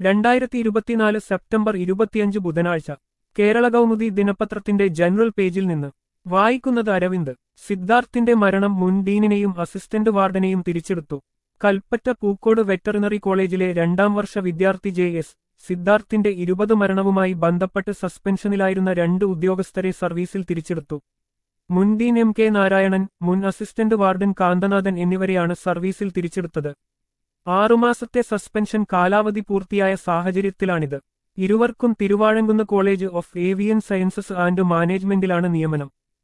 രണ്ടായിരത്തി ഇരുപത്തിനാല് സെപ്റ്റംബർ ഇരുപത്തിയഞ്ച് ബുധനാഴ്ച കേരള കൗമുദി ദിനപത്രത്തിന്റെ ജനറൽ പേജിൽ നിന്ന് വായിക്കുന്നത് അരവിന്ദ് സിദ്ധാർത്ഥിന്റെ മരണം മുൻ ഡീനിനെയും അസിസ്റ്റന്റ് വാർഡനെയും തിരിച്ചെടുത്തു കൽപ്പറ്റ പൂക്കോട് വെറ്ററിനറി കോളേജിലെ രണ്ടാം വർഷ വിദ്യാർത്ഥി ജെ എസ് സിദ്ധാർത്ഥിന്റെ ഇരുപത് മരണവുമായി ബന്ധപ്പെട്ട് സസ്പെൻഷനിലായിരുന്ന രണ്ട് ഉദ്യോഗസ്ഥരെ സർവീസിൽ തിരിച്ചെടുത്തു മുൻ ഡീൻ എം കെ നാരായണൻ മുൻ അസിസ്റ്റന്റ് വാർഡൻ കാന്തനാഥൻ എന്നിവരെയാണ് സർവീസിൽ തിരിച്ചെടുത്തത് ആറുമാസത്തെ സസ്പെൻഷൻ കാലാവധി പൂർത്തിയായ സാഹചര്യത്തിലാണിത് ഇരുവർക്കും Thiruvazhamkunnu college of avian sciences and മാനേജ്മെന്റിലാണ് നിയമനം